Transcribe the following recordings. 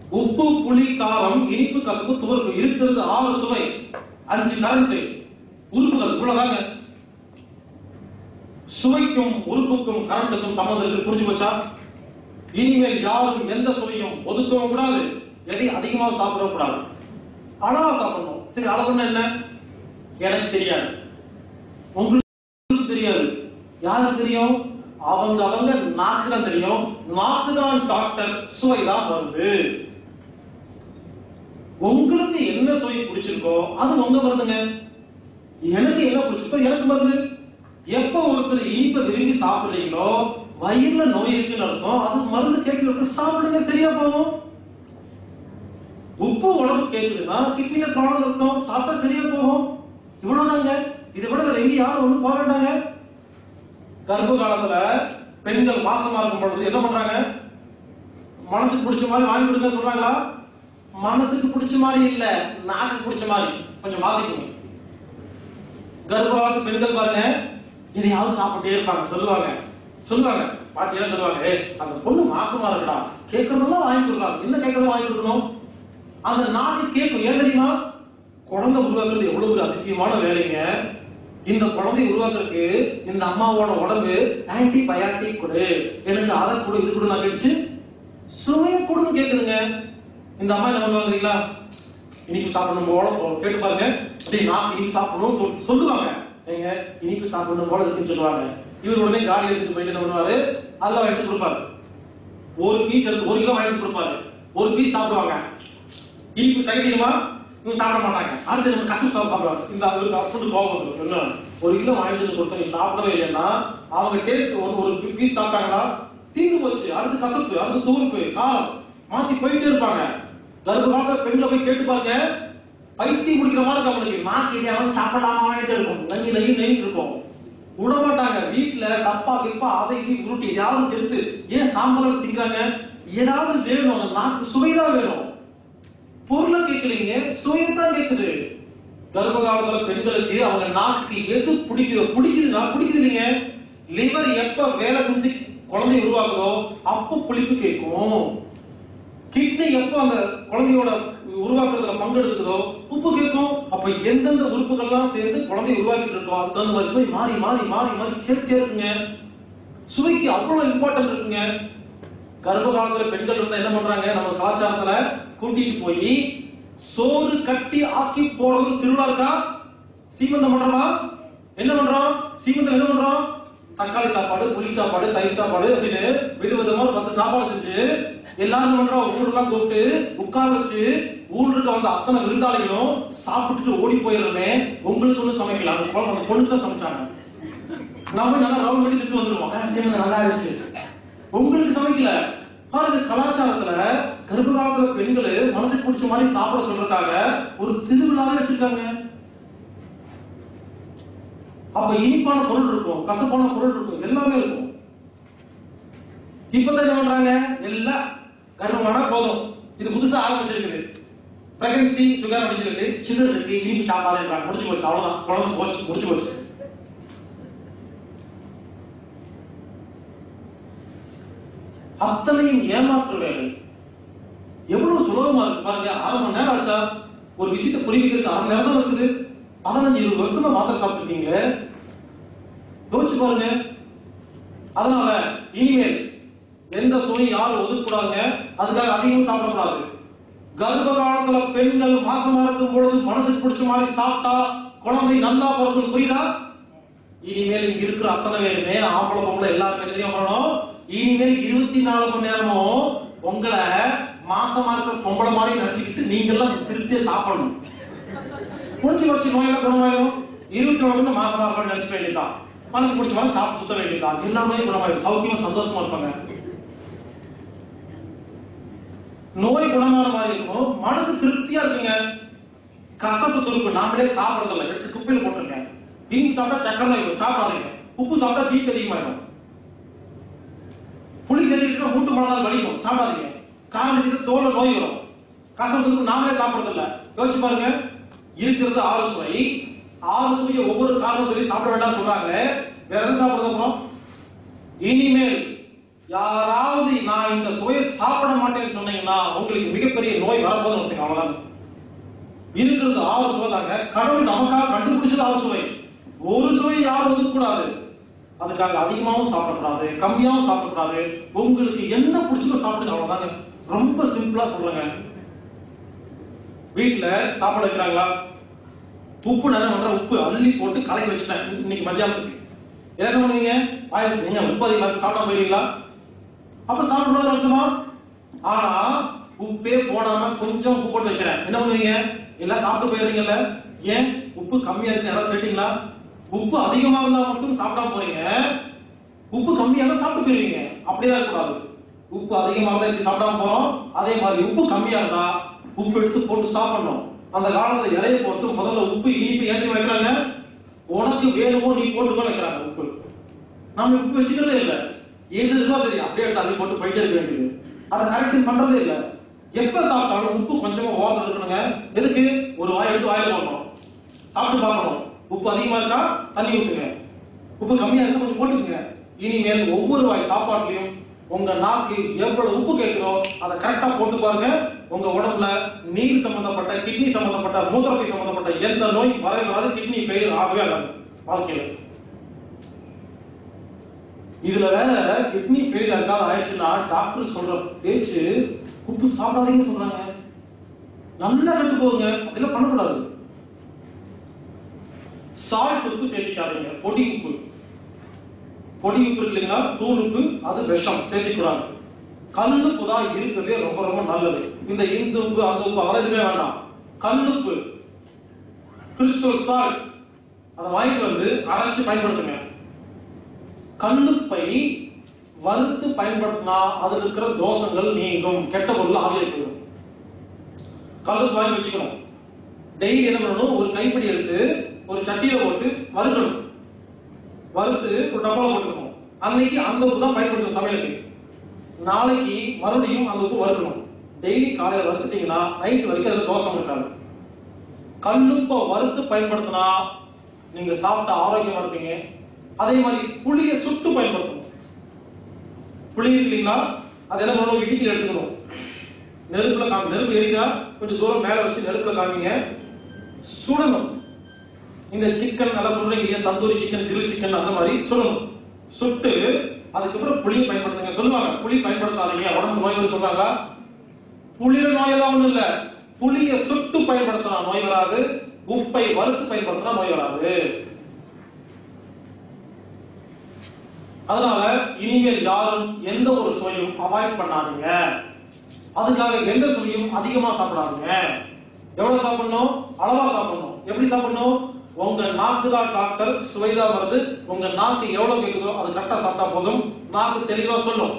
உப்பு புளி காரம் இனிப்பு கசப்பு துவர்ப்பு இருக்கிறது ஆறு சுவை அஞ்சு கரண்ட் உறுப்புகள் இவ்வளவுதாங்க சுவைக்கும் உறுப்புக்கும் கரண்ட்டுக்கும் சம்மந்தம் இருக்கு புரிஞ்சு போச்சா இனிமேல் யாரும் எந்த சுவையும் ஒதுக்கவும் கூடாது எதையும் அதிகமாக சாப்பிடவும் கூடாது அளவா சாப்பிடணும் சரி அளவுன்னா என்ன எனக்கு தெரியாது உங்களுக்கு தெரியாது யாருக்கு தெரியும் அவங்க அவங்க நாக்கு தான் தெரியும் நாக்கு தான் டாக்டர் சுவை தான் வருது உங்களுக்கு என்ன சுவை பிடிச்சிருக்கோ அது உங்க மருந்துங்க எனக்கு என்ன பிடிச்சிருக்கோ எனக்கு மருந்து எப்ப ஒருத்தர் இனிப்பை விரும்பி சாப்பிடுறீங்களோ வயிறுல நோய் இருக்குன்னு அர்த்தம் அது மருந்து கேட்கல சாப்பிடுங்க சரியா போகும் உப்பு உடம்பு கேக்குதுன்னா கிட்னில ப்ராப்ளம் இருக்கும் சாப்பிட்டா சரியா போகும் இவ்வளவுதாங்க இதை விட வேற எங்கேயும் யாரும் ஒண்ணும் போக வேண்டாங்க கர்ப்ப காலத்துல பெண்கள் மாசமா இருக்கும் பொழுது என்ன பண்றாங்க மனசுக்கு பிடிச்ச மாதிரி வாங்கி கொடுங்க சொல்றாங்களா மனசுக்கு பிடிச்ச மாதிரி இல்ல நாக்கு பிடிச்ச மாதிரி கொஞ்சம் மாத்திக்கணும் கர்ப்ப காலத்து பெண்கள் பாருங்க எதையாவது சாப்பிட்டே இருப்பாங்க சொல்லுவாங்க சொல்லுவாங்க பாட்டி எல்லாம் சொல்லுவாங்க "ஏய், அந்த பொண்ணு மாசமா இருக்கடா கேட்கறதெல்லாம் வாங்கி கொடுக்கலாம் என்ன கேட்கறதும் வாங்கி கொடுக்கணும் அந்த நாக்கு கேட்கும் ஏன் தெரியுமா குழந்தை உருவாக்குறது எவ்வளவு ஒரு அதிசயமான வேலைங்க இந்த குழந்தை உருவாக்குறதுக்கு இந்த அம்மாவோட உடம்பு ஆன்டிபயாட்டிக் கொடு எனக்கு அதை கொடு இது கொடு நான் கேட்டுச்சு சுவையை கொடுன்னு கேக்குதுங்க இந்த அம்மா என்ன பண்ணுவாங்க இனிப்பு சாப்பிடணும் போல தோணும். கேட்டு பாருங்க அப்படியே நான் இனிப்பு சாப்பிடணும் தோணும். சொல்லுவாங்க ஏங்க இனிப்பு சாப்பிடணும் போல இருக்குன்னு சொல்லுவாங்க இவர் உடனே காடி எடுத்துட்டு போயிட்டு என்ன பண்ணுவாரு அதெல்லாம் எடுத்து கொடுப்பாரு ஒரு பீஸ் எடுத்து ஒரு கிலோ வாங்கி கொடுப்பாரு ஒரு பீஸ் சாப்பிடுவாங்க இனிப்பு தகிடுமா இவங்க சாப்பிட மாட்டாங்க அடுத்து நம்ம கசப்பு சாப்பிட சாப்பிடுவாங்க இந்த ஒரு கசப்பு கோபம் வந்துரும். என்ன ஒரு கிலோ வாங்கிட்டு வந்து கொடுத்தா நீ சாப்பிடவே இல்லைன்னா அவங்க டேஸ்ட் ஒரு ஒரு பீஸ் சாப்பிட்டாங்களா தீர்ந்து போச்சு அடுத்து கசப்பு அடுத்து துவர்ப்பு காரம் மாத்தி போயிட்டே இருப்பாங்க கர்ப்ப காலத்துல பெண்களை போய் கேட்டு பாருங்க பைத்தியம் முடிக்கிற மாதிரி இருக்கும் அவங்களுக்கு நாக்கு எதையாவது சாப்பிடாமட்டே இருக்கும் நெய் நெய் நெய் இருக்கும் விட மாட்டாங்க வீட்டுல டப்பா கிப்பா அதை இது உருட்டி எதையாவது சேர்த்து ஏன் சாம்பார் திங்கிறாங்க ஏதாவது வேணும் அந்த நாக்கு சுவைதான் வேணும் பொருளை கேட்கலீங்க சுயத்தான் கேக்குது கர்ப்ப காலத்துல பெண்களுக்கு அவங்க நாக்கு எது பிடிக்குதோ பிடிக்குதுன்னா பிடிக்குது இல்லைங்க லிவர் எப்ப வேலை செஞ்சு குழந்தை உருவாக்குதோ அப்ப புளிப்பு கேட்கும் கிட்னி எப்ப அந்த குழந்தையோட உருவாக்குறதுல பங்கெடுக்குதோ உப்பு கேட்கும் அப்ப எந்தெந்த உறுப்புகள்லாம் சேர்ந்து குழந்தை உருவாக்கிட்டு இருக்கோ அதுக்கு தகுந்த மாதிரி சுவை மாறி மாறி மாறி மாறி கேட்டே இருக்குங்க சுவைக்கு அவ்வளவு இம்பார்ட்டன்ட் இருக்குங்க கர்ப்ப காலத்துல பெண்கள் இருந்தா என்ன பண்றாங்க நம்ம கலாச்சாரத்துல கூட்டிட்டு போய் சோறு கட்டி ஆக்கி போறது திருவிழா இருக்கா சீமந்தம் பண்றோமா என்ன பண்றோம் சீமந்தம் என்ன பண்றோம் தக்காளி சாப்பாடு புளி சாப்பாடு தயிர் சாப்பாடு அப்படின்னு விதவிதமா ஒரு பத்து சாப்பாடு செஞ்சு எல்லாரும் என்ன பண்றோம் ஊர்லாம் கூப்பிட்டு உட்கார வச்சு ஊர்ல இருக்க வந்த அத்தனை விருந்தாளிகளும் சாப்பிட்டுட்டு ஓடி போயிடுறோமே உங்களுக்கு ஒண்ணும் சமைக்கல அந்த குழந்தை அந்த பொண்ணுக்கு தான் சமைச்சாங்க நம்ம நல்லா ரவுண்ட் பண்ணி திட்டு வந்துருவோம் "ஆ, சீமந்தம் நல்லா இருந்துச்சு உங்களுக்கு சமைக்கல பாருங்க கலாச்சாரத்துல கர்ப்ப காலத்துல பெண்கள் மனசுக்கு பிடிச்ச மாதிரி சாப்பிட சொல்றதுக்காக ஒரு திருவிழாவே வச்சிருக்காங்க அப்ப இனிப்பான பொருள் இருக்கும் கசப்பான பொருள் இருக்கும் எல்லாமே இருக்கும் இப்பதான் என்ன பண்றாங்க எல்லாம் கர்ப்பமானா போதும் இது புதுசா ஆரம்பிச்சிருக்குது பிரெக்னன்சி சுகர் அப்படின்னு சொல்லிட்டு சுகர் இருக்கு இனிப்பு சாப்பாடுன்றாங்க முடிஞ்சு போச்சு அவ்வளவுதான் குழந்தை போச்சு முடிஞ்சு போச்சு அத்தனையும் ஏமாற்று வேலை எவ்வளவு சுலபமா இருக்கு பாருங்க அரை மணி நேரம் ஆச்சா ஒரு விஷயத்தை புரிய வைக்கிறதுக்கு அரை மணி நேரம் தான் இருக்குது பதினஞ்சு இருபது வருஷமா மாத்திரை சாப்பிட்டுருக்கீங்களே யோசிச்சு பாருங்க அதனால இனிமேல் எந்த சுவையும் யாரும் ஒதுக்கூடாதுங்க அதுக்காக அதிகம் சாப்பிடக்கூடாது கர்ப்ப காலத்துல பெண்கள் மாசமா இருக்கும் பொழுது மனசுக்கு பிடிச்ச மாதிரி சாப்பிட்டா குழந்தை நல்லா பிறக்கும் புரியுதா இனிமேல் இங்க இருக்கிற அத்தனை பேருமே ஆம்பளை பொம்பளை எல்லாருமே என்ன தெரியுமா பண்ணணும் இனிமேல் இருபத்தி நாலு மணி நேரமும் உங்களை மாசமா இருக்கிற பொம்பளை மாதிரி நினைச்சுக்கிட்டு நீங்க எல்லாம் திருப்தியா சாப்பிடணும் முடிஞ்சு வச்சு நோயெல்லாம் குணமாயிரும் இருபத்தி நாலு மணி நேரம் மாசமா இருப்பான்னு நினைச்சுக்க வேண்டியதுதான் மனசு பிடிச்ச மாதிரி சாப்பிட்டு சுத்த வேண்டியதுதான் எல்லாமே குணமாயிரும் சௌக்கியமா சந்தோஷமா இருப்பாங்க நோய் குணமான மாதிரி இருக்கும் மனசு திருப்தியா இருக்குங்க கசப்பு துருப்பு நாமளே சாப்பிடறது இல்ல எடுத்து குப்பையில போட்டுருங்க இனிப்பு சாப்பிட்டா சக்கரை இருக்கும் சாப்பிடாதீங்க உப்பு சாப்பிட்டா பீக் அதிகமாயிடும் புளி செஞ்சுக்கிட்டா மூட்டு மணநாள் வலிக்கும் சாப்பிடாதீங்க காரம் செஞ்சுட்டு தோல்ல நோய் வரும் கசப்பு துருப்பு நாமளே சாப்பிடறது இல்ல யோசிச்சு பாருங்க இருக்கிறது ஆறு சுவை ஆறு சுவையை ஒவ்வொரு காரணம் சொல்லி சாப்பிட வேண்டாம் சொல்றாங்க வேற எது சாப்பிடுறது அப்புறம் இனிமேல் யாராவது நான் இந்த சுவையை சாப்பிட மாட்டேன்னு சொன்னீங்கன்னா உங்களுக்கு மிகப்பெரிய நோய் வரப்போது ஒருத்தங்க அவ்வளவுதான் இருக்கிறது ஆறு சுவை தாங்க கடவுள் நமக்காக கண்டுபிடிச்சது ஆறு சுவை ஒரு சுவை யாரும் ஒதுக்கக்கூடாது அதுக்காக அதிகமாகவும் சாப்பிடக்கூடாது கம்மியாகவும் சாப்பிடக்கூடாது உங்களுக்கு என்ன பிடிச்சதோ சாப்பிடுங்க அவ்வளவுதாங்க ரொம்ப சிம்பிளா சொல்லுங்க வீட்டுல சாப்பாடு வைக்கிறாங்களா உப்பு நிறைய பண்ற உப்பு அள்ளி போட்டு கலக்கி வச்சுட்டேன் இன்னைக்கு மத்தியானத்துக்கு என்ன பண்ணுவீங்க ஆயிரத்தி நீங்க உப்பு அதிகமா இருக்கு, சாப்பிட போயிருவீங்களா அப்ப சாப்பிடுறது அர்த்தமா ஆனா உப்பே போடாம கொஞ்சம் உப்பு போட்டு வைக்கிறேன் என்ன பண்ணுவீங்க எல்லாம் சாப்பிட்டு போயிருவீங்கல்ல ஏன் உப்பு கம்மியா இருக்கு யாராவது கேட்டீங்களா உப்பு அதிகமா இருந்தா மட்டும் சாப்பிடாம போறீங்க உப்பு கம்மியா இருந்தா சாப்பிட்டு போயிருவீங்க அப்படியே கூடாது உப்பு அதிகமா இருந்தா இப்படி சாப்பிடாம போறோம் அதே மாதிரி உப்பு கம்மியா இருந்தா உப்பு எடுத்து போட்டு சாப்பிடணும் அந்த காலத்துல இலைய போட்டு முதல்ல உப்பு இனிப்பு ஏற்றி வைக்கிறாங்க உனக்கு வேணுமோ நீ போட்டுக்கோ வைக்கிறாங்க உப்பு நாம உப்பு வச்சுக்கிறதே இல்ல எது இருக்கோ சரி அப்படியே எடுத்து அள்ளி போட்டு போயிட்டே இருக்க வேண்டியது அதை கரெக்ஷன் பண்றதே இல்ல எப்ப சாப்பிட்டாலும் உப்பு கொஞ்சமா ஓரத்தில் இருக்கணுங்க எதுக்கு ஒரு வாய் எடுத்து வாயில போடணும் சாப்பிட்டு பார்க்கணும் உப்பு அதிகமா இருக்கா தண்ணி ஊத்துங்க உப்பு கம்மியா இருக்கா கொஞ்சம் போட்டுக்கங்க இனிமேல் ஒவ்வொரு வாய் சாப்பாட்டுலயும் உங்க நாக்கு எவ்வளவு உப்பு கேட்கிறோ அதை கரெக்டா போட்டு பாருங்க உங்க உடம்புல நீர் சம்பந்தப்பட்ட கிட்னி சம்பந்தப்பட்ட மூத்திரத்தை சம்பந்தப்பட்ட எந்த நோய் வரவே வராது கிட்னி ஃபெயிலியர் ஆகவே ஆகாது வாழ்க்கையில இதுல வேற கிட்னி ஃபெயிலியர் இருக்காது ஆயிடுச்சுன்னா டாக்டர் சொல்ற பேச்சு உப்பு சாப்பிடாதீங்கன்னு சொல்றாங்க நல்லா கட்டு போகுங்க அதெல்லாம் பண்ணக்கூடாது சால்ட் உப்பு சேர்த்திக்காதீங்க பொடி உப்பு பொடி உப்பு இருக்கு இல்லைங்களா தூள் உப்பு அது விஷம் சேர்த்திக்கூடாது கல்லுப்பு தான் இருக்கிறதுலே ரொம்ப ரொம்ப நல்லது இந்த இந்து உப்பு அந்த உப்பு அதெல்லாம் எதுவுமே வேண்டாம் கல்லுப்பு கிறிஸ்டல் சால்ட் அதை வாங்கிட்டு வந்து அரைச்சு பயன்படுத்துங்க கல்லுப்பை வறுத்து பயன்படுத்தினா அதுல இருக்கிற தோஷங்கள் நீங்கும் கெட்ட பொருள் ஆவியாகி போயிடும் கல்லுப்பு வாங்கி வச்சுக்கணும் டெய்லி என்ன பண்ணணும் ஒரு கைப்பிடி எடுத்து ஒரு சட்டியில போட்டு வறுக்கணும் வறுத்து ஒரு டப்பால போட்டுக்கணும் அன்னைக்கு அந்த உப்பு தான் பயன்படுத்தணும் சமையலுக்கு நாளைக்கு மறுபடியும் அந்த உப்பு வறுக்கணும் டெய்லி காலையில வறுத்துட்டீங்கன்னா நைட் வரைக்கும் அதுல தோஷம் இருக்காது கல்லுப்பை வறுத்து பயன்படுத்தினா நீங்க சாப்பிட்ட ஆரோக்கியமா இருப்பீங்க அதே மாதிரி புளியை சுட்டு பயன்படுத்தணும் புளி இருக்கு இல்லைங்களா அது என்ன பண்ணணும் இடிக்கல எடுத்துக்கணும் நெருப்புல காமி நெருப்பு எரிதா கொஞ்சம் தூரம் மேல வச்சு நெருப்புல காமிங்க சுடணும் இந்த சிக்கன் நல்லா சொல்றீங்க இல்லையா தந்தூரி சிக்கன் கிரில் சிக்கன் அந்த மாதிரி சுடணும் சுட்டு அதுக்கப்புறம் புளி பயன்படுத்துங்க சொல்லுவாங்க புளி பயன்படுத்தாதீங்க உடம்பு நோய் வருது சொல்றாங்க புளியில நோயெல்லாம் ஒண்ணும் இல்ல புளிய சுட்டு பயன்படுத்தினா நோய் வராது உப்பை வறுத்து பயன்படுத்தினா நோய் வராது அதனால இனிமேல் யாரும் எந்த ஒரு சுவையும் அவாய்ட் பண்ணாதீங்க அதுக்காக எந்த சுவையும் அதிகமா சாப்பிடாதீங்க எவ்வளவு சாப்பிடணும் அளவா சாப்பிடணும் எப்படி சாப்பிடணும் உங்க நாக்கு தான் டாக்டர் சுவைதான் வருது உங்க நாக்கு எவ்வளவு கேக்குதோ அது கரெக்டா சாப்பிட்டா போதும் நாக்கு தெளிவா சொல்லும்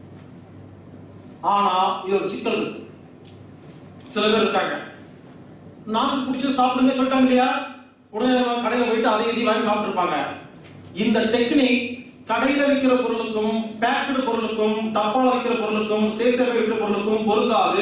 ஆனா இது ஒரு சிக்கல் இருக்கு. சில பேர் இருக்காங்க நாக்கு பிடிச்சது சாப்பிடுங்க சொல்லிட்டாங்க இல்லையா உடனே நம்ம கடையில போயிட்டு அதை இதையும் வாங்கி சாப்பிட்டு இருப்பாங்க இந்த டெக்னிக் கடையில விற்கிற பொருளுக்கும் பேக்கடு பொருளுக்கும் டப்பால விற்கிற பொருளுக்கும் சேசேல விற்கிற பொருளுக்கும் பொருந்தாது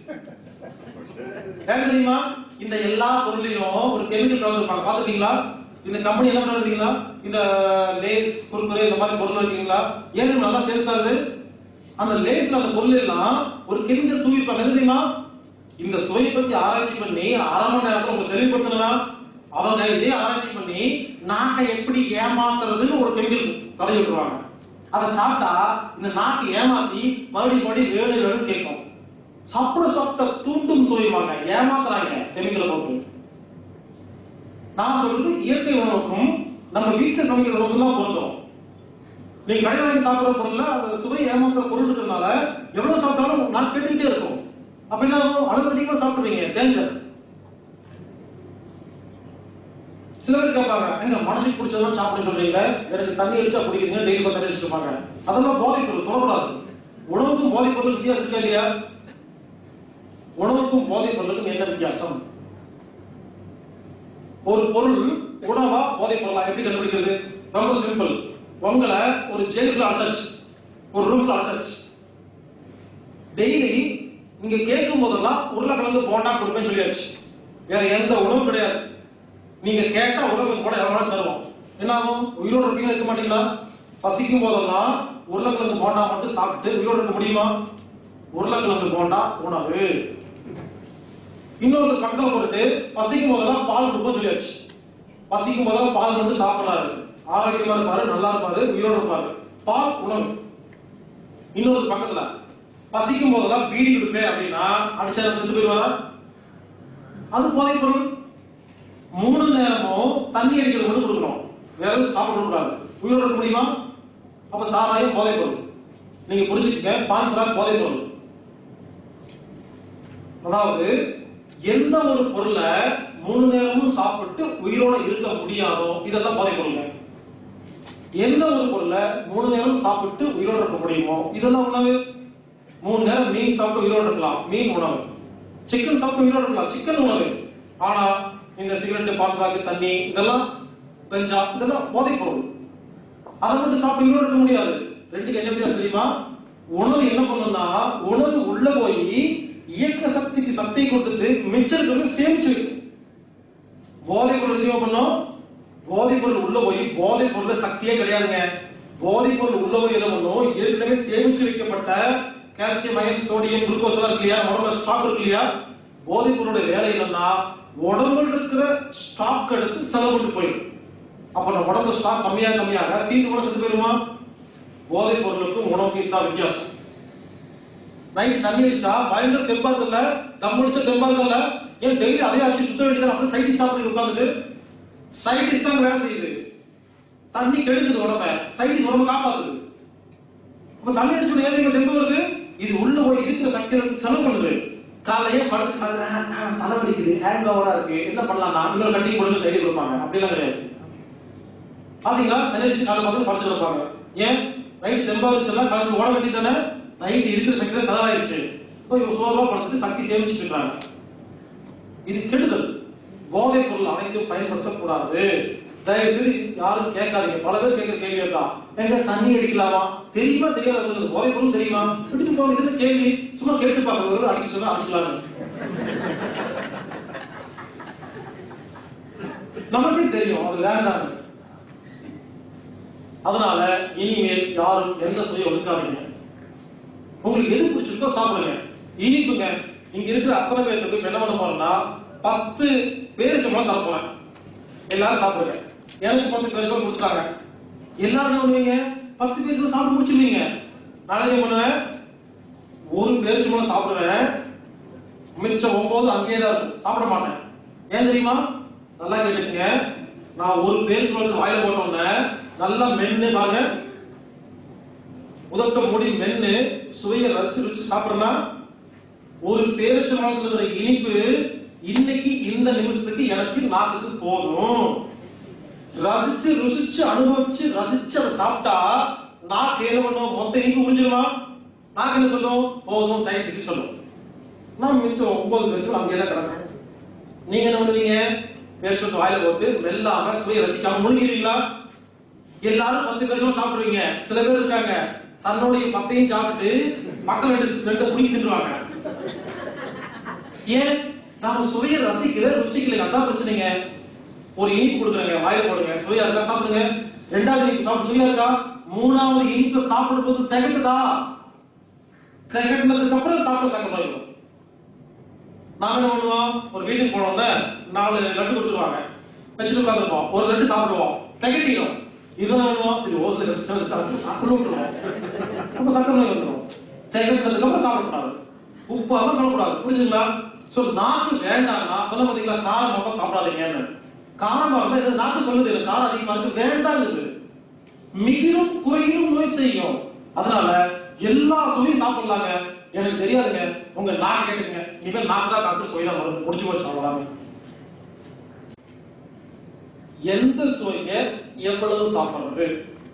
ஏன் தெரியுமா இந்த எல்லா பொருளையும் ஒரு கெமிக்கல் கலந்துருப்பாங்க பாத்துருக்கீங்களா இந்த கம்பெனி என்ன பண்ணுறீங்களா இந்த லேஸ் குறுக்குறே இந்த மாதிரி பொருள் இருக்கீங்களா ஏன் நல்லா சேல்ஸ் ஆகுது அந்த லேஸ்ல அந்த பொருள் எல்லாம் ஒரு கெமிக்கல் தூவிருப்பாங்க எது தெரியுமா இந்த சுவையை பத்தி ஆராய்ச்சி பண்ணி அரை மணி நேரத்துல உங்களுக்கு தெளிவுபடுத்தணும்னா அவங்க இதே ஆராய்ச்சி பண்ணி நாக்கை எப்படி ஏமாத்துறதுன்னு ஒரு கெமிக்கல் தடவி விட்டுருவாங்க அதை சாப்பிட்டா இந்த நாக்கு ஏமாத்தி மறுபடியும் மறுபடியும் வேணும் வேணும்னு கேட்கும் சாப்பிட சாப்பிட்ட தூண்டும் சுவைவாங்க ஏமாத்துறாங்க கெமிக்கலை போட்டு நான் சொல்றது இயற்கை உணவுக்கும் நம்ம வீட்டுல சமைக்கிற உணவுக்கும் தான் பொருந்தும் நீங்க கடையில் வாங்கி சாப்பிடுற பொருள்ல அந்த சுவை ஏமாத்துற பொருள் இருக்கிறதுனால எவ்வளவு சாப்பிட்டாலும் நான் கேட்டுக்கிட்டே இருக்கும் அப்ப என்ன ஆகும்? அளவுக்கு அதிகமா சாப்பிடுறீங்க டேஞ்சர் சில பேர் கேட்பாங்க எங்க மனசுக்கு பிடிச்சதெல்லாம் சாப்பிட சொல்றீங்க எனக்கு தண்ணி அடிச்சா குடிக்கிறீங்க டெய்லி பத்து தண்ணி அடிச்சுட்டு இருப்பாங்க அதெல்லாம் போதைப் பொருள் தொடக்கூடாது உணவுக்கும் போதைப் பொருள் வித்தியாசம் இருக்கா இல்லையா உணவுக்கும் போதைப் பொருளுக்கும் என்ன வித்தியாசம் ஒரு பொருள் உணவா போதைப் பொருளா எப்படி கண்டுபிடிக்கிறது ரொம்ப சிம்பிள் உங்களை ஒரு ஜெயிலுக்குள்ள அடைச்சாச்சு ஒரு ரூம்ல அடைச்சாச்சு டெய்லி நீங்க கேட்கும் போதெல்லாம் உருளைக்கிழங்கு போண்டா கொடுப்பேன்னு சொல்லியாச்சு வேற எந்த உணவும் கிடையாது நீங்க கேட்டா உருளைக்கிழங்கு போண்டா எவ்வளவு நாள் தருவோம் என்ன ஆகும் உயிரோட இருப்பீங்களா இருக்க மாட்டீங்களா பசிக்கும் போதெல்லாம் உருளைக்கிழங்கு போண்டா மட்டும் சாப்பிட்டு உயிரோடு இருக்க முடியுமா உருளைக்கிழங்கு போண்டா உணவு இன்னொருத்தர் பக்கத்துல போட்டுட்டு பசிக்கும் போதெல்லாம் பால் கொடுப்போம் சொல்லியாச்சு பசிக்கும் போதெல்லாம் பால் மட்டும் சாப்பிடறாரு ஆரோக்கியமா இருப்பாரு நல்லா இருப்பாரு உயிரோடு இருப்பாரு பால் உணவு இன்னொரு பக்கத்துல பசிக்கும் போதெல்லாம் பீடி கொடுப்பேன் அப்படின்னா அடிச்சா செத்து போயிடுவாரா அது போதைப் பொருள் மூணு நேரமும் தண்ணி அடிக்கிறது மட்டும் கொடுக்கணும் வேற எதுவும் சாப்பிட கூடாது உயிரோட இருக்க முடியுமா அப்ப சாராயம் போதைப் பொருள் நீங்க புரிஞ்சுக்கங்க பான் பராக் போதைப் பொருள் அதாவது எந்த ஒரு பொருளை மூணு நேரமும் சாப்பிட்டு உயிரோட இருக்க முடியாதோ இதெல்லாம் போதைப் பொருள் எந்த ஒரு பொருளை மூணு நேரம் சாப்பிட்டு உயிரோட இருக்க முடியுமோ இதெல்லாம் உணவு மூணு நேரம் மீன் சாப்பிட்டு உயிரோட இருக்கலாம் மீன் உணவு சிக்கன் சாப்பிட்டு உயிரோட இருக்கலாம் சிக்கன் உணவு ஆனா இந்த சிகரெட் பால்பாக்கு தண்ணி இதெல்லாம் கஞ்சா இதெல்லாம் போதைப் பொருள் அதை மட்டும் சாப்பிட்டு உயிரோட இருக்க முடியாது ரெண்டுக்கு என்ன வித்தியாசம் தெரியுமா உணவு என்ன பண்ணும்னா உணவு உள்ள போய் இயக்க சக்திக்கு சக்தியை கொடுத்துட்டு மிச்சம் இருக்கிறது சேமிச்சு வைக்கும் போதைப் பொருள் எதுவும் பண்ணும் போதைப் பொருள் உள்ள போய் போதைப் பொருள் சக்தியே கிடையாதுங்க போதைப் பொருள் உள்ள போய் என்ன பண்ணும் ஏற்கனவே சேமிச்சு வைக்கப்பட்ட கால்சியம் அயன் சோடியம் குளுக்கோஸ் எல்லாம் இருக்கு இல்லையா உடம்புல ஸ்டாக் இருக்கு இல்லையா போதைப் பொருளோட வேலை என்னன்னா உடம்புல இருக்கிற ஸ்டாக் எடுத்து செலவு கொண்டு போயிடும் அப்ப நம்ம உடம்புல ஸ்டாக் கம்மியா கம்மியாக தீர்ந்து கூட செத்து போயிருமா போதைப் பொருளுக்கும் உணவுக்கும் இதுதான் வித்தியாசம் நைட் தண்ணி அடிச்சா பயங்கர தெம்பா இருக்குல்ல தம் அடிச்சா தெம்பா இருக்குல்ல ஏன் டெய்லி அதே அடிச்சு சுத்த வேண்டியது அப்படி சைடிஸ் சாப்பிட்டு உட்காந்துட்டு சைடிஸ் தான் வேலை செய்யுது தண்ணி கெடுக்குது உடம்ப சைடிஸ் உடம்ப காப்பாத்துது அப்ப தண்ணி அடிச்சு ஏன் தெம்பு வருது இது உள்ள போய் இருக்கிற சக்தியை எடுத்து செலவு பண்ணுது காலையே படுத்து காலைல, ஆ, ஆ, தலை வலிக்குது ஹேங் ஓவரா இருக்கு என்ன பண்ணலாம்னா இன்னொரு கட்டி கொடுத்து தைரியம் கொடுப்பாங்க அப்படிலாம் கிடையாது பாத்தீங்களா தண்ணி அடிச்சு காலை பார்த்து படுத்து கிடப்பாங்க ஏன் நைட் தெம்பா வச்சுலாம் காலையில் ஓட வேண்டியது தானே நைட் இருக்கிற சக்தி செலவாயிருச்சு இப்போ இவங்க சோர்வா படுத்துட்டு சக்தி சேமிச்சுட்டு இருக்காங்க இது கெடுதல் போதைப் பொருள் அனைத்தும் பயன்படுத்தக்கூடாது தயவு செய்து யாரும் கேட்காதீங்க பல பேர் கேட்கிற கேள்வி இருக்கா எங்க தண்ணி அடிக்கலாமா தெரியுமா தெரியாத உங்களுக்கு போதைப் பொருள் தெரியுமா எடுத்து போக இதுல கேள்வி சும்மா கேட்டு பார்க்கறது அடிக்க சொன்னா அடிச்சுக்கலாம் நமக்கே தெரியும் அது வேண்டாம் அதனால இனிமேல் யாரும் எந்த சுவையை ஒதுக்காதீங்க உங்களுக்கு எது பிடிச்சிருக்கோ சாப்பிடுங்க இனிப்புங்க இங்க இருக்கிற அத்தனை பேருக்கு இப்ப என்ன பண்ண போறேன்னா பத்து பேரிச்சம்பழம் தர போறேன் எல்லாரும் சாப்பிடுங்க எனக்கு பத்து பேரிச்சம்பழம் கொடுத்துட்டாங்க எல்லாரும் என்ன பண்ணுவீங்க பத்து பேருக்கு சாப்பிட்டு முடிச்சிருவீங்க நான் என்ன பண்ணுவேன் ஒரு பேரிச்சம்பழம் சாப்பிடுவேன் மிச்சம் ஒன்பது அங்கேயே தான் இருக்கும் சாப்பிட மாட்டேன் ஏன் தெரியுமா நல்லா கேட்டுக்கங்க நான் ஒரு பேரிச்சம்பழத்தை வாயில போட்ட உடனே நல்லா மென்னு பாருங்க உதட்ட மூடி மென்னு சுவையை ரசிச்சு ருச்சி சாப்பிடுறா ஒரு பேரிச்சம்பழத்துல இருக்கிற இனிப்பு இன்னைக்கு இந்த நிமிஷத்துக்கு எனக்கு நாக்குக்கு போதும் ரசிச்சு ருசிச்சு அனுபவிச்சு ரசிச்சு அதை சாப்பிட்டா நாக்கு என்ன பண்ணும் மொத்த இனிப்பு உறிஞ்சிருமா நாக்கு என்ன சொல்லும் போதும் டைம் பிசி சொல்லும் நான் மிச்சம் ஒன்பது பேரிச்சம் அங்கேயே தான் கிடக்கும் நீங்க என்ன பண்ணுவீங்க பேரிச்சம்பழத்தை வாயில போட்டு மெல்லாம சுவையை ரசிக்காம முழுங்கிடுவீங்களா எல்லாரும் பத்து பேரும் சாப்பிடுவீங்க சில பேர் இருக்காங்க தன்னுடைய பத்தையும் சாப்பிட்டு மக்கள் ரெண்டு ரெண்டு புடிங்கி தின்றுவாங்க ஏன் நாம சுவையை ரசிக்கல ருசிக்கல அதான் பிரச்சனைங்க ஒரு இனிப்பு கொடுக்குறேங்க வாயில போடுங்க சுவையா இருக்கா சாப்பிடுங்க ரெண்டாவது இனிப்பு சாப்பிட்டு சுவையா இருக்கா மூணாவது இனிப்பை சாப்பிடும் போது திகட்டுதா திகட்டினதுக்கு அப்புறம் சாப்பிட சங்கமாயிடும் நாம என்ன பண்ணுவோம் ஒரு வீட்டுக்கு போனோம்னா நாலு லட்டு கொடுத்துருவாங்க வச்சுட்டு உட்காந்துருப்போம் ஒரு லட்டு சாப்பிடுவோம் திகட்டிடும் இதெல்லாம் பண்ணுவோம் சரி ஓசில கிடைச்சா அப்படி விட்டுருவோம் அப்ப சக்கரை நோய் வந்துடும் திகட்டினதுக்கு அப்புறம் சாப்பிடக்கூடாது உப்பு எல்லாம் பண்ணக்கூடாது புரிஞ்சுங்களா சோ நாக்கு வேண்டாம்னா சொன்ன பாத்தீங்களா காரம் மட்டும் சாப்பிடாதீங்கன்னு காரமா இருந்தா இது நாக்கு சொல்லுது இல்ல காரம் அதிகமா இருக்கு வேண்டாங்குது மிகிரும் குறையும் நோய் செய்யும் அதனால எல்லா சுவையும் சாப்பிடலாங்க எனக்கு தெரியாதுங்க உங்க நாக்கு கேட்டுங்க இனிமேல் நாக்கு தான் டாக்டர் சுவை தான் வரும் முடிச்சு போச்சு அவ்வளவுதாங்க எந்த சுவைங்க எவ்வளவு சாப்பிடுறது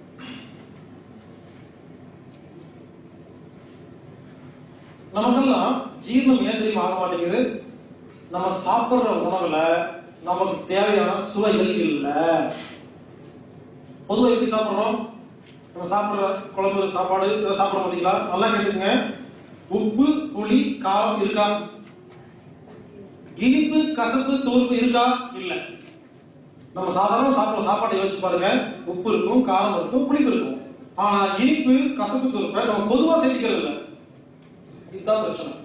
நமக்கெல்லாம் ஜீரணம் ஏன் தெரியுமா ஆக மாட்டேங்குது நம்ம சாப்பிடுற உணவுல நமக்கு தேவையான சுவைகள் இல்ல பொதுவா எப்படி சாப்பிடுறோம் நம்ம சாப்பிடுற குழம்பு சாப்பாடு இதை சாப்பிட மாட்டீங்களா நல்லா கேட்டுங்க உப்பு புளி காரம் இருக்கா இனிப்பு கசப்பு தூர்ப்பு இருக்கா இல்ல நம்ம சாதாரண சாப்பிடுற சாப்பாட்டை யோசிச்சு பாருங்க உப்பு இருக்கும் காரம் இருக்கும் புளிப்பு இருக்கும் ஆனா இனிப்பு கசப்பு தூரப்ப நம்ம பொதுவா சேர்த்துக்கிறது இல்ல இதுதான் பிரச்சனை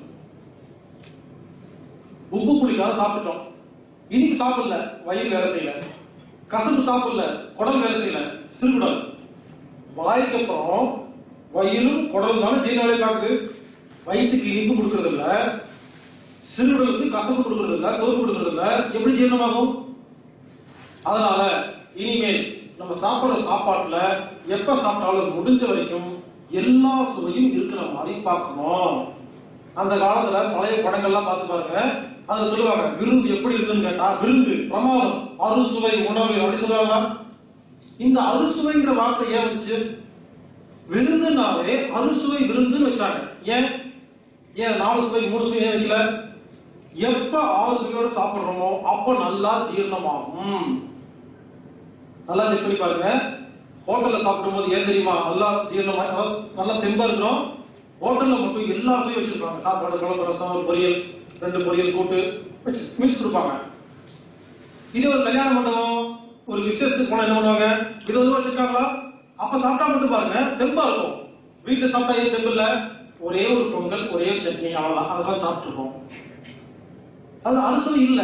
உப்பு புளிக்காத சாப்பிட்டுட்டோம் இனிப்பு சாப்பிடல வயிறு வேலை செய்யல கசப்பு சாப்பிடல குடல் வேலை செய்யல சிறுகுடல் வாய்க்கு அப்புறம் வயிறும் குடலும் தானே ஜீரண வேலை பார்க்குது வயிற்றுக்கு இனிப்பு கொடுக்கறது இல்ல சிறுகுடலுக்கு கசப்பு கொடுக்கறது இல்ல தோல் கொடுக்கறது இல்ல எப்படி ஜீரணமாகும் அதனால இனிமேல் நம்ம சாப்பிடுற சாப்பாட்டுல எப்ப சாப்பிட்டாலும் முடிஞ்ச வரைக்கும் எல்லா சுவையும் இருக்கிற மாதிரி பார்க்கணும் அந்த காலத்துல பழைய படங்கள்லாம் பார்த்து பாருங்க அதுல சொல்லுவாங்க விருந்து எப்படி இருக்குன்னு கேட்டா விருந்து பிரமாதம் அறுசுவை உணவு அப்படி சொல்லுவாங்க இந்த அறுசுவைங்கிற வார்த்தை ஏன் வந்துச்சு விருந்துனாவே அறுசுவை விருந்துன்னு வச்சாங்க ஏன் ஏன் நாலு சுவை மூணு சுவை ஏன் வைக்கல எப்ப ஆறு சுவையோட சாப்பிடுறோமோ அப்ப நல்லா ஜீரணமாகும் நல்லா செக் பண்ணி பாருங்க ஹோட்டல்ல சாப்பிடும்போது ஏன் தெரியுமா நல்லா ஜீரணமா அதாவது நல்லா தெம்பா இருக்கிறோம் ஹோட்டல்ல மட்டும் எல்லா சுவையும் வச்சிருப்பாங்க சாப்பாடு குழம்பு ரசம் ஒரு பொரியல் ரெண்டு பொரியல் கூட்டு வச்சு மிக்ஸ் கொடுப்பாங்க இது ஒரு கல்யாண மண்டபம் ஒரு விசேஷத்துக்கு போனா என்ன பண்ணுவாங்க இது வந்து வச்சிருக்காங்களா அப்ப சாப்பிட்டா மட்டும் பாருங்க தெம்பா இருக்கும் வீட்டுல சாப்பிட்டா ஏன் தெம்பு இல்ல ஒரே ஒரு பொங்கல் ஒரே ஒரு சட்னி அவ்வளவுதான் அதான் சாப்பிட்டு இருக்கோம் அது அறுசுவை இல்லை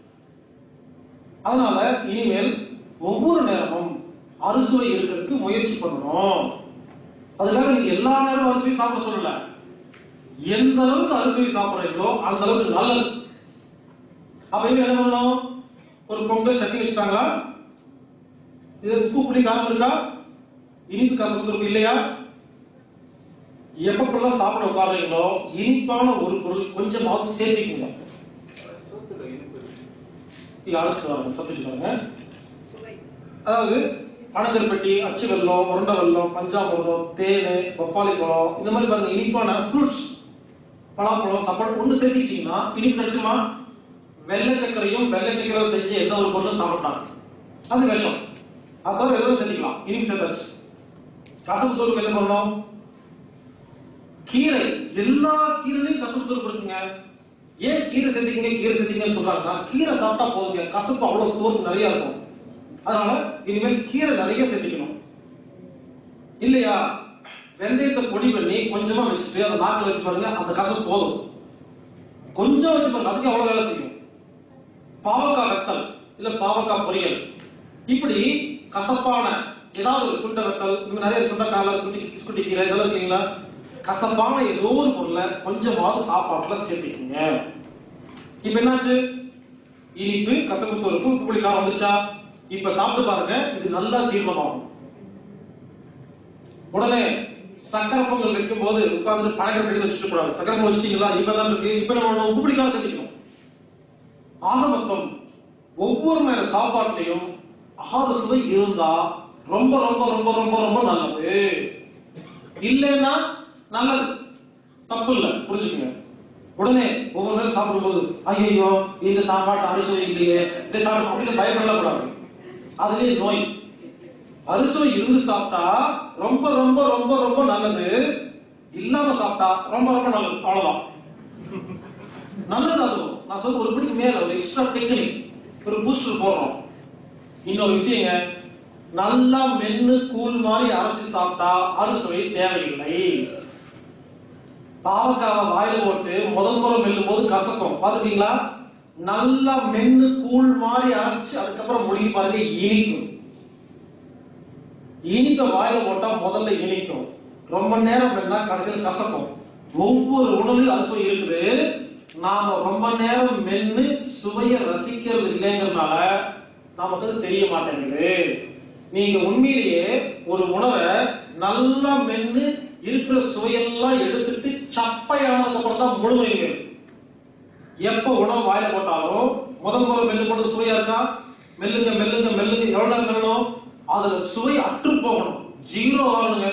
அதனால இனிமேல் ஒவ்வொரு நேரமும் அறுசுவை இருக்கிறதுக்கு முயற்சி பண்ணணும் அதுக்காக நீங்க எல்லா நேரமும் அறுசுவை சாப்பிட சொல்லல எந்த அளவுக்கு அறுசுவை சாப்பிடுறீங்களோ அந்த அளவுக்கு நல்லது அப்ப இங்க என்ன பண்ணணும் ஒரு பொங்கல் சட்னி வச்சுட்டாங்களா இது உப்பு புளி காரம் இருக்கா இனிப்பு கசப்பு இருக்கு இல்லையா எப்பப்பெல்லாம் சாப்பிட உட்காருறீங்களோ இனிப்பான ஒரு பொருள் கொஞ்சமாவது சேர்த்திக்குங்க இது அடுத்து வராங்க சப்ஜெக்ட் அதாவது பனங்கருப்பட்டி அச்சு வெல்லம் உருண்டை வெல்லம் பஞ்சாமிர்தம் தேன் பப்பாளி பழம் இந்த மாதிரி பாருங்க இனிப்பான ஃப்ரூட்ஸ் பலாப்பழம் சாப்பாடு ஒண்ணு சேர்த்துக்கிட்டீங்கன்னா இனிப்பு கிடைச்சுமா வெள்ளை சர்க்கரையும் வெள்ளை சர்க்கரை செஞ்ச எந்த ஒரு பொருளும் சாப்பிட்டாங்க அது விஷம் அதான் எதுவும் சேர்த்துக்கலாம் இனிப்பு சேர்த்தாச்சு கசப்பு தூளுக்கு என்ன பண்ணணும் கீரை எல்லா கீரையிலையும் கசப்பு தூள் இருக்குங்க ஏன் கீரை சேர்த்தீங்க கீரை சேர்த்தீங்கன்னு சொல்றாங்கன்னா கீரை சாப்பிட்டா போதுங்க கசப்பு அவ்வளவு தூரம் நிறைய இருக்கும் அதனால இனிமேல் கீரை நிறைய சேர்த்துக்கணும் இல்லையா வெந்தயத்தை பொடி பண்ணி கொஞ்சமா வச்சுட்டு அந்த நாக்கில் வச்சு பாருங்க அந்த கசப்பு போதும் கொஞ்சம் வச்சு பாருங்க அதுக்கு அவ்வளவு வேலை செய்யும் பாவக்காய் வெத்தல் இல்ல பாவக்காய் பொரியல் இப்படி கசப்பான ஏதாவது ஒரு சுண்ட வெத்தல் இந்த மாதிரி நிறைய சுண்டக்கால சுண்டி சுண்டி கீரை இதெல்லாம் இருக்கீங்களா கசப்பான ஏதோ ஒரு பொருளை கொஞ்சமாவது சாப்பாட்டுல சேர்த்துக்கீங்க இப்ப என்னாச்சு இனிப்பு கசப்பு தோறுப்பு உப்பு புளிக்காரம் வந்துச்சா இப்ப சாப்பிட்டு பாருங்க இது நல்லா ஜீரணமாகும் உடனே சக்கரை பொங்கல் வைக்கும் போது உட்கார்ந்து பழக்கம் எடுத்து வச்சுட்டு கூடாது சக்கரை பொங்கல் வச்சிட்டீங்களா இப்பதான் இருக்கு இப்ப நம்ம பண்ணணும்? உப்பு பிடிக்காம சேர்த்துக்கணும் ஆக மொத்தம் ஒவ்வொரு நேர சாப்பாட்டுலயும் ஆறு சுவை இருந்தா ரொம்ப ரொம்ப ரொம்ப ரொம்ப ரொம்ப நல்லது இல்லைன்னா நல்லது தப்பு இல்ல புரிஞ்சுக்கங்க உடனே ஒவ்வொரு நேரம் சாப்பிடும்போது ஐயோ இந்த சாப்பாட்டு அறுசுவை இல்லையே இந்த சாப்பிடும் அப்படின்னு பயப்படலாம் கூடாது அதுவே நோய் அறுசுவை இருந்து சாப்பிட்டா ரொம்ப ரொம்ப ரொம்ப ரொம்ப நல்லது இல்லாம சாப்பிட்டா ரொம்ப ரொம்ப நல்லது அவ்வளவுதான் நல்லது அதுவும் நான் சொல்ற ஒரு படிக்கு மேல ஒரு எக்ஸ்ட்ரா டெக்னிக் ஒரு பூஸ்டர் போடுறோம் இன்னொரு விஷயங்க நல்லா மென்னு கூழ் மாதிரி அரைச்சு சாப்பிட்டா அறுசுவை தேவையில்லை பாவக்காவை வாயில போட்டு முதல் முறை மெல்லும் போது கசக்கும் பாத்துட்டீங்களா நல்லா மென்னு கூழ் மாதிரி அரைச்சு அதுக்கப்புறம் முழுகி பாருங்க இனிக்கும் இனிப்ப வாயில போட்டா முதல்ல இனிக்கும் ரொம்ப நேரம் மென்னா கடைசியில் கசக்கும் ஒவ்வொரு உணவுலையும் அறுசுவை இருக்குது நாம ரொம்ப நேரம் மென்னு சுவையை ரசிக்கிறது இல்லைங்கிறதுனால நமக்கு அது தெரிய மாட்டேங்குது நீங்க உண்மையிலேயே ஒரு உணவை நல்லா மென்னு இருக்கிற சுவையெல்லாம் எடுத்துட்டு சப்பையானதுக்கு அப்புறம் தான் முழுமையுமே எப்ப உணவு வாயில போட்டாலும் முதல் முறை மெல்லும் போது சுவையா இருக்கா மெல்லுங்க மெல்லுங்க மெல்லுங்க எவ்வளவு நேரம் மெல்லணும் அதுல சுவை அற்று போகணும் ஜீரோ ஆகணுங்க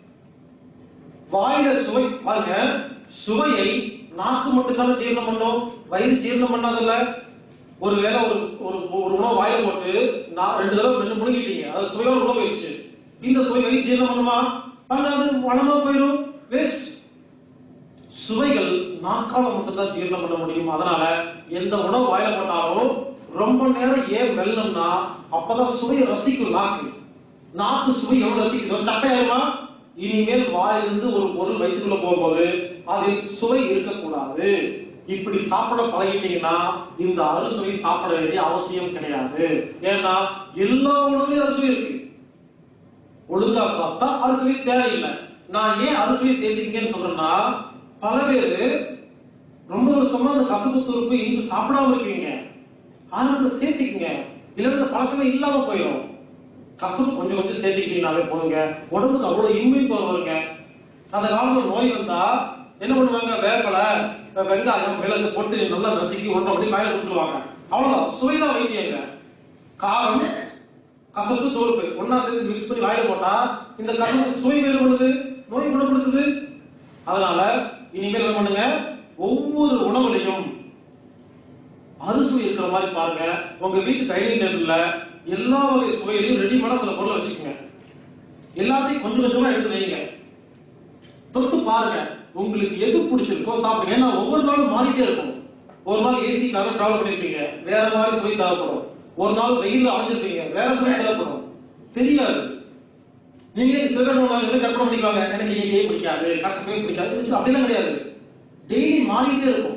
வாயில சுவை பாருங்க சுவையை நாக்கு மட்டும் தானே ஜீரணம் பண்ணும் வயிறு ஜீரணம் பண்ணாதல்ல ஒருவேளை ஒரு ஒரு ஒரு உணவு வாயில போட்டு நான் ரெண்டு தடவை மென்னு முழுங்கிட்டீங்க அது சுவையோட உணவு வச்சு இந்த சுவை வயிறு ஜீரணம் பண்ணுமா பண்ணாது வளமா போயிடும் வேஸ்ட் சுவைகள் நாக்கால மட்டும்தான் ஜீரணம் பண்ண முடியும் அதனால எந்த உணவு வாயில போட்டாலும் ரொம்ப நேரம் ஏன் மெல்லணும்னா அப்பதான் சுவையை ரசிக்கும் நாக்கு நாக்கு சுவை எவ்வளவு ரசிக்குதோ சட்டையாயிருமா இனிமேல் வாயிலிருந்து ஒரு பொருள் வயிற்றுக்குள்ள போகும்போது அதில் சுவை இருக்கக்கூடாது இப்படி சாப்பிட பழகிட்டீங்கன்னா இந்த அறுசுவை சாப்பிட வேண்டிய அவசியம் கிடையாது ஏன்னா எல்லா உணவுலையும் அறுசுவை இருக்கு ஒழுங்கா சாப்பிட்டா அறுசுவை தேவையில்லை நான் ஏன் அறுசுவை சேர்த்துக்கேன்னு சொல்றேன்னா பல பேரு ரொம்ப வருஷமா அந்த கசப்பு துருப்பு இனிப்பு சாப்பிடாம இருக்கீங்க ஆரம்பத்துல சேர்த்துக்கங்க இல்லைன்னா இந்த பழக்கமே இல்லாம போயிடும் கசப்பு கொஞ்சம் கொஞ்சம் சேர்த்துக்கிட்டீங்கனாவே போதுங்க உடம்புக்கு அவ்வளவு இன்மை போல வருங்க அந்த காலத்துல நோய் வந்தா என்ன பண்ணுவாங்க வேப்பலை வெங்காயம் மிளகு போட்டு நல்லா நசுக்கி ஒன்றை அப்படி காயில கொடுத்துருவாங்க அவ்வளவுதான் சுவைதான் வைத்தியங்க காரம் கசப்பு தோறுப்பு ஒன்னா சேர்த்து மிக்ஸ் பண்ணி வாயில போட்டா இந்த கசப்பு சுவை வேறுபடுது நோய் குணப்படுத்துது அதனால இனிமேல் என்ன பண்ணுங்க ஒவ்வொரு உணவுலையும் அறுசுவை இருக்கிற மாதிரி பாருங்க உங்க வீட்டு டைனிங் டேபிள்ல எல்லா வகை சுவையிலையும் ரெடிமேடா சில பொருளை வச்சுக்கோங்க எல்லாத்தையும் கொஞ்சம் கொஞ்சமா எடுத்து வைங்க தொட்டு பாருங்க உங்களுக்கு எது பிடிச்சிருக்கோ சாப்பிடுங்க ஏன்னா ஒவ்வொரு நாளும் மாறிட்டே இருக்கும் ஒரு நாள் ஏசிக்காக டிராவல் பண்ணிருப்பீங்க வேற மாதிரி சுவை தேவைப்படும் ஒரு நாள் வெயில்ல அலைஞ்சிருப்பீங்க வேற சுவை தேவைப்படும் தெரியாது நீங்க சில பேர் என்ன கற்பனை பண்ணிக்குவாங்க எனக்கு இனிப்பே பிடிக்காது கசப்பே பிடிக்காது வச்சு அப்படிலாம் கிடையாது டெய்லி மாறிட்டே இருக்கும்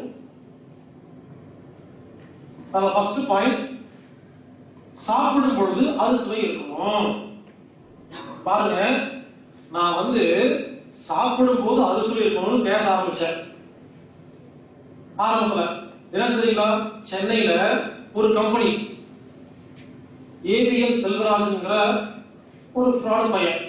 அதுல ஃபர்ஸ்ட் பாயிண்ட் சாப்பிடும் பொழுது அறுசுவை இருக்கணும் பாருங்க நான் வந்து சாப்பிடும் போது அறுசுவை இருக்கணும்னு பேச ஆரம்பிச்சேன் ஆரம்பத்துல என்ன தெரியுங்களா சென்னையில ஒரு கம்பெனி ஏபிஎல் செல்வராஜ்ங்கிற ஒரு ஃப்ராட் பையன்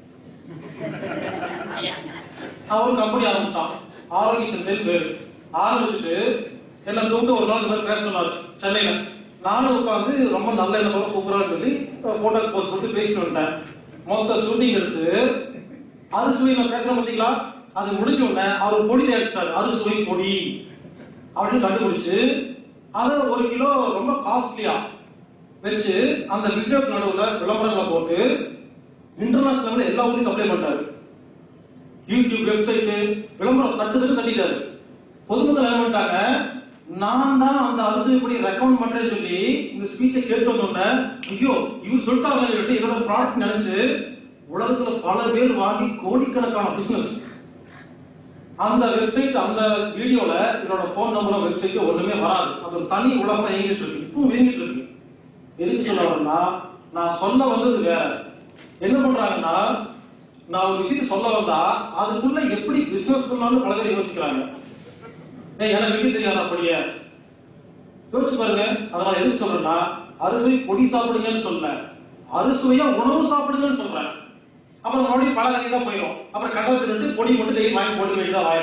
அவன் கம்பெனி ஆரம்பிச்சான் ஆரோக்கிய சந்தையில் பேரு ஆரம்பிச்சுட்டு என்ன கூப்பிட்டு ஒரு நாள் இந்த மாதிரி பேச சொன்னாரு சென்னையில நானும் உட்காந்து ரொம்ப நல்ல என்ன போல கூப்பிடுறான்னு சொல்லி போட்டோ போஸ்ட் கொடுத்து பேசிட்டு வந்துட்டேன் மொத்த ஷூட்டிங் எடுத்து அறுசுவை நான் பேசுறேன் பாத்தீங்களா அது முடிஞ்ச உடனே அவர் பொடி தயாரிச்சிட்டாரு அறுசுவை பொடி அப்படின்னு கண்டுபிடிச்சு அதை ஒரு கிலோ ரொம்ப காஸ்ட்லியா வச்சு அந்த விக்டப் நடுவுல விளம்பரங்களை போட்டு இன்டர்நேஷனல்ல எல்லா ஊரையும் சப்ளை பண்ணிட்டாரு யூடியூப் வெப்சைட் விளம்பரம் தட்டுதுன்னு தட்டிட்டாரு பொதுமக்கள் என்ன பண்ணிட்டாங்க நான் தான் அந்த அரசு இப்படி ரெக்கமெண்ட் பண்றேன்னு சொல்லி இந்த ஸ்பீச்சை கேட்டு வந்தோடனே ஐயோ இவர் சொல்லிட்டாங்க சொல்லிட்டு இவரோட ப்ராடக்ட் நினைச்சு உலகத்துல பல பேர் வாங்கி கோடிக்கணக்கான பிசினஸ் அந்த வெப்சைட் அந்த வீடியோல என்னோட போன் நம்பரும் வெப்சைட் ஒண்ணுமே வராது அது ஒரு தனி உலகம் இயங்கிட்டு இருக்கு இப்பவும் இயங்கிட்டு இருக்கு எதுக்கு சொல்ல வரேன்னா நான் சொல்ல வந்தது வேற என்ன பண்றாங்கன்னா நான் ஒரு விஷயத்தை சொல்ல வந்தா அதுக்குள்ள எப்படி பிசினஸ் பண்ணலாம்னு பல பேர் யோசிக்கிறாங்க ஏய் எனக்கு விற்க தெரியாத அப்படியே யோசிச்சு பாருங்க அதனால எதுக்கு சொல்றேன்னா அறுசுவை பொடி சாப்பிடுங்கன்னு சொல்லல அறுசுவையா உணவு சாப்பிடுங்கன்னு சொல்றேன் அப்புறம் மறுபடியும் பல கதை தான் போயிடும் அப்புறம் கட்டத்தில் இருந்து பொடி மட்டும் டெய்லி வாங்கி போட்டு வேண்டியதா வாயில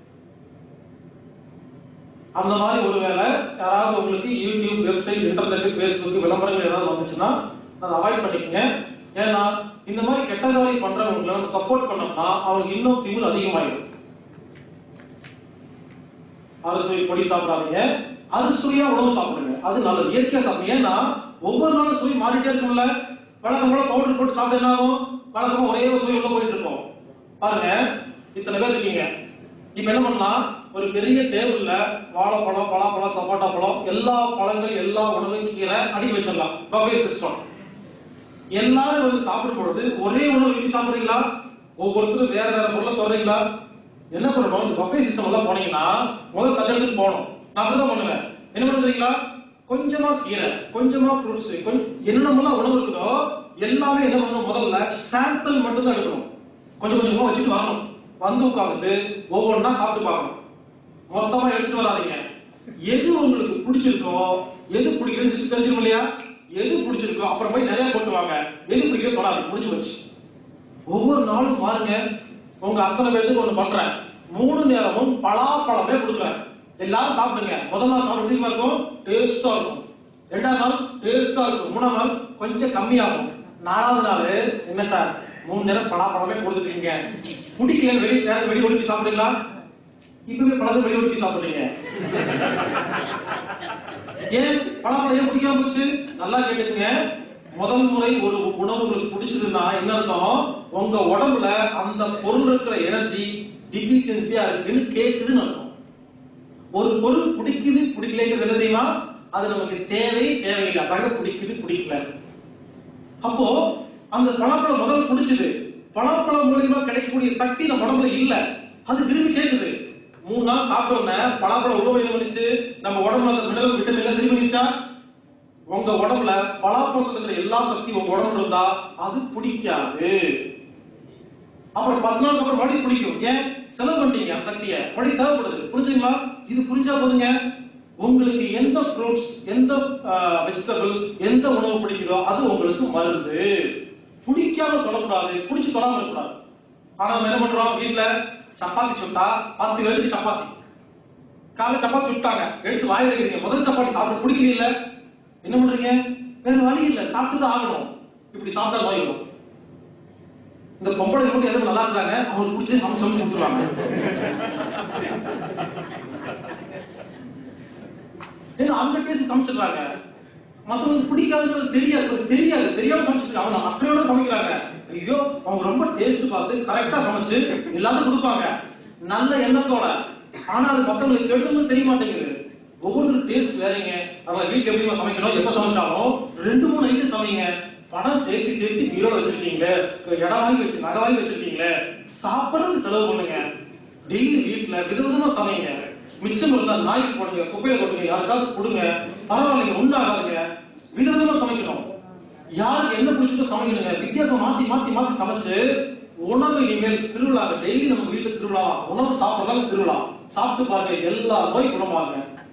அந்த மாதிரி ஒருவேளை யாராவது உங்களுக்கு யூடியூப் வெப்சைட் இன்டர்நெட் ஃபேஸ்புக் விளம்பரங்கள் ஏதாவது வந்துச்சுன்னா அதை அவாய்ட் பண்ணிக்கங்க ஏன்னா இந்த மாதிரி கெட்ட காரியம் பண்றவங்களை நம்ம சப்போர்ட் பண்ணோம்னா அவங்க இன்னும் திமிர் அதிகமாயிடும் அறுசுவை பொடி சாப்பிடாதீங்க அறுசுவையா உணவு சாப்பிடுங்க அது நல்லது இயற்கையா சாப்பிடுங்க ஏன்னா ஒவ்வொரு நாளும் சுவை மாறிட்டே இருக்கும்ல வழக்கம் போல பவுடர் போட்டு சாப்பிட்டு என்ன ஆகும் வழக்கமா ஒரே ஒரு சுவை உள்ள போயிட்டு இருக்கோம் பாருங்க இத்தனை பேர் இருக்கீங்க இப்ப என்ன பண்ணலாம் ஒரு பெரிய டேபிள்ல வாழைப்பழம் பலாப்பழம் சப்பாட்டா பழம் எல்லா பழங்கள் எல்லா உணவும் கீரை அடுக்கி வச்சிடலாம் பஃபே சிஸ்டம் எல்லாரும் வந்து சாப்பிடும் பொழுது ஒரே உணவு விரும்பி சாப்பிடுறீங்களா ஒவ்வொருத்தரும் வேற வேற பொருளை தொடறீங்களா என்ன பண்ணணும் இந்த பஃபே சிஸ்டம் எல்லாம் போனீங்கன்னா முதல்ல தள்ளெடுத்துட்டு போகணும் நான் அப்படிதான் பண்ணுவேன் என்ன பண்ணுறீங்களா கொஞ்சமா கீரை கொஞ்சமா ஃப்ரூட்ஸ் கொஞ்சம் என்னென்னலாம் உணவு இருக்குதோ எல்லாமே என்ன பண்ணணும் முதல்ல சாம்பிள் மட்டும் தான் எடுக்கணும் கொஞ்சம் கொஞ்சமா வச்சுட்டு வரணும் வந்து உட்காந்துட்டு ஒவ்வொன்றா சாப்பிட்டு பார்க்கணும் மொத்தமா எடுத்துட்டு வராதீங்க எது உங்களுக்கு பிடிச்சிருக்கோ எது பிடிக்குதுன்னு லிஸ்ட் தெரிஞ்சிரும் இல்லையா எது பிடிச்சிருக்கோ அப்புறம் போய் நிறைய கொண்டு வாங்க எது பிடிக்கவே தொடாது முடிஞ்சு வச்சு ஒவ்வொரு நாளும் பாருங்க உங்க அத்தனை பேருக்கு ஒண்ணு பண்றேன் மூணு நேரமும் பலாப்பழமே கொடுக்குறேன் எல்லாரும் சாப்பிடுங்க முதல் நாள் சாப்பிட்டு எப்படி இருக்கும் டேஸ்டா இருக்கும் ரெண்டாவது நாள் டேஸ்டா இருக்கும் மூணாவது நாள் கொஞ்சம் கம்மியாகும் நாலாவது நாள் என்ன சார் மூணு நேரம் பலாப்பழமே கொடுத்துருக்கீங்க பிடிக்கல வெளியே நேரம் வெளியே ஒடுக்கி சாப்பிடுறீங்களா இப்பவே பழக்கம் வெளியே ஒடுக்கி சாப்பிடுறீங்க ஏன் பழப்பழம் ஏன் பிடிக்காம போச்சு நல்லா கேட்டுங்க முதல் முறை ஒரு உணவு உங்களுக்கு பிடிச்சதுன்னா என்ன அர்த்தம் உங்க உடம்புல அந்த பொருள் இருக்கிற எனர்ஜி டிபிஷியன்சியா இருக்குன்னு கேக்குதுன்னு அர்த்தம் ஒரு பொருள் பிடிக்குது பிடிக்கலைங்கிறது என்ன தெரியுமா அது நமக்கு தேவை தேவையில்லை அதாக பிடிக்குது பிடிக்கல அப்போ அந்த பழப்பழம் முதல்ல பிடிச்சது பலாப்பழம் மூலியமா கிடைக்கக்கூடிய சக்தி நம்ம உடம்புல இல்ல அது விரும்பி கேக்குது மூணு நாள் சாப்பிட்ட உடனே பலாப்பழம் உணவு என்ன பண்ணுச்சு நம்ம உடம்புல அந்த மினரல் விட்டமின் எல்லாம் சரி பண்ணிச்சா உங்க உடம்புல பலாப்பழத்துல இருக்கிற எல்லா சக்தியும் உங்க உடம்புல இருந்தா அது பிடிக்காது அப்புறம் பத்து நாளுக்கு அப்புறம் மறுபடியும் பிடிக்கும் ஏன் செலவு பண்ணீங்க அந்த சக்தியை மறுபடியும் தேவைப்படுது புரிஞ்சுங்களா இது புரிஞ்சா போதுங்க உங்களுக்கு எந்த ஃப்ரூட்ஸ் எந்த வெஜிடபிள் எந்த உணவு பிடிக்குதோ அது உங்களுக்கு மருந்து பிடிக்காம தொடக்கூடாது பிடிச்சு தொடாம இருக்கக்கூடாது ஆனா நம்ம என்ன பண்றோம் வீட்ல சப்பாத்தி சுட்டா பத்து பேருக்கு சப்பாத்தி காலைல சப்பாத்தி சுட்டாங்க எடுத்து வாயில வைக்கிறீங்க முதல் சப்பாத்தி சாப்பிட பிடிக்கல இல்ல என்ன பண்றீங்க வேற வழி இல்ல சாப்பிட்டு தான் ஆகணும் இப்படி சாப்பிட்டா நோய் வரும் இந்த பொம்பளை மட்டும் எதுவும் நல்லா இருக்காங்க அவங்களுக்கு பிடிச்சதே சமைச்சு சமைச்சு கொடுத்துருவாங்க ஏன்னா அவங்க டேஸ்ட் சமைச்சிடுறாங்க மத்தவங்களுக்கு பிடிக்காதுங்கிறது தெரியாது அவங்களுக்கு தெரியாது தெரியாம சமைச்சிருக்காங்க அவங்க அத்தனையோட சமைக்கிறாங்க ஐயோ அவங்க ரொம்ப டேஸ்ட் பார்த்து கரெக்டா சமைச்சு எல்லாத்தையும் கொடுப்பாங்க நல்ல எண்ணத்தோட ஆனா அது மத்தவங்களுக்கு கெடுதல்னு தெரிய மாட்டேங்குது ஒவ்வொருத்தரும் டேஸ்ட் வேறங்க அவங்க வீட்டுல எப்படி சமைக்கணும் எப்ப சமைச்சாலும் ரெண்டு மூணு ஐட்டம் சமைங்க பணம் சேர்த்து சேர்த்து பீரோல வச்சிருக்கீங்க இடம் வாங்கி வச்சு நகை வாங்கி வச்சிருக்கீங்களே சாப்பிடறதுக்கு செலவு பண்ணுங்க டெய்லி வீட்டுல விதவிதமா சமைங்க மிச்சம் இருந்தா நாய்க்கு போடுங்க குப்பையில போடுங்க யாருக்காவது கொடுங்க பரவாயில்லைங்க ஒண்ணாகாதுங்க விதவிதமா சமைக்கணும் யாருக்கு என்ன பிடிச்சதோ சமைக்கணுங்க வித்தியாசம் மாத்தி மாத்தி மாத்தி சமைச்சு உணவு இனிமேல் திருவிழா டெய்லி நம்ம வீட்டுல திருவிழா உணவு சாப்பிடறதால திருவிழா சாப்பிட்டு பாருங்க எல்லா நோய் குணமாகுங்க